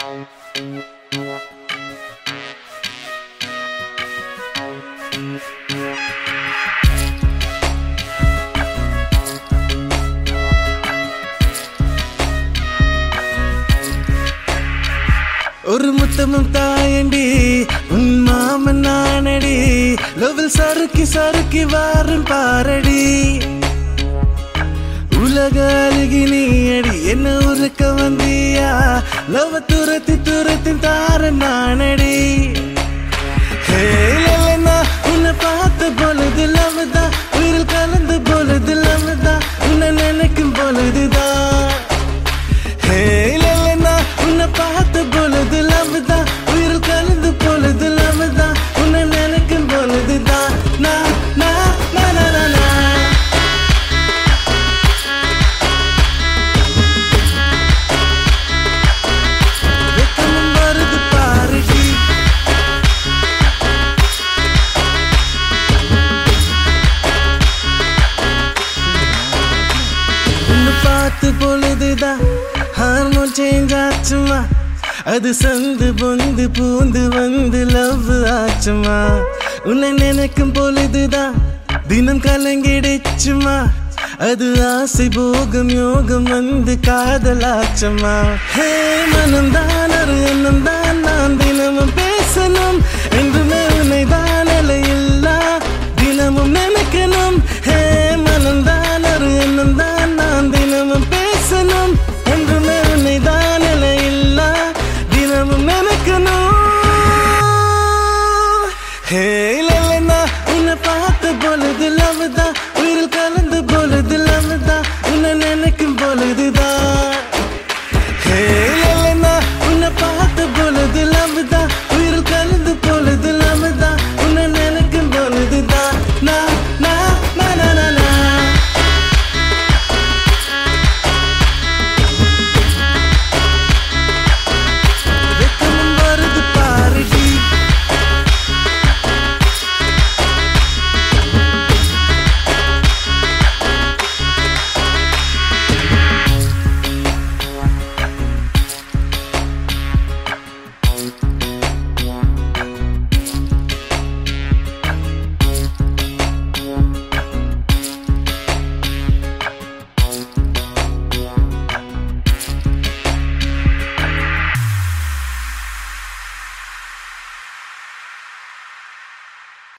ஒரு முத்தமும் தாயண்டி உன் மாமன் நானடி லவில் சறுக்கி சறுக்கி வாரும் பாரடி உலக அழுகி நீ அடி என்ன உருக்க வந்தியா லவ துரத்தி துரத்தி தார நானடி ஹே, லல்லனா, உன்னை பார்த்த பொழுது லவ்தா உயிரில் கலந்த பொழுது லவ்தா உன்னை நினைக்கும் பொழுதுதான் ஹே, லல்லனா, உன்னை பார்த்த பொழுது லவ்தா உயிரில் கலந்த பொழுது லவ்தா உன்னை நினைக்கும் பொழுதுதான் நான் நான் நான் நான் நான் வெக்கமும் வருது பாருடி உன்னை பார்த்து பொழுதுதான் ஹார்மோன் சேஞ்ச் ஆச்சுமா அது சந்து பொந்து பூந்து வந்து லவ் ஆச்சுமா உன்னை நினைக்கும் பொழுதுதான் தினம் கலங்கிடுச்சுமா அது ஆசை போகும் யோகம் வந்து காதலாச்சம்மா ஹே மனம் தான் ஒரு எண்ணம் தான்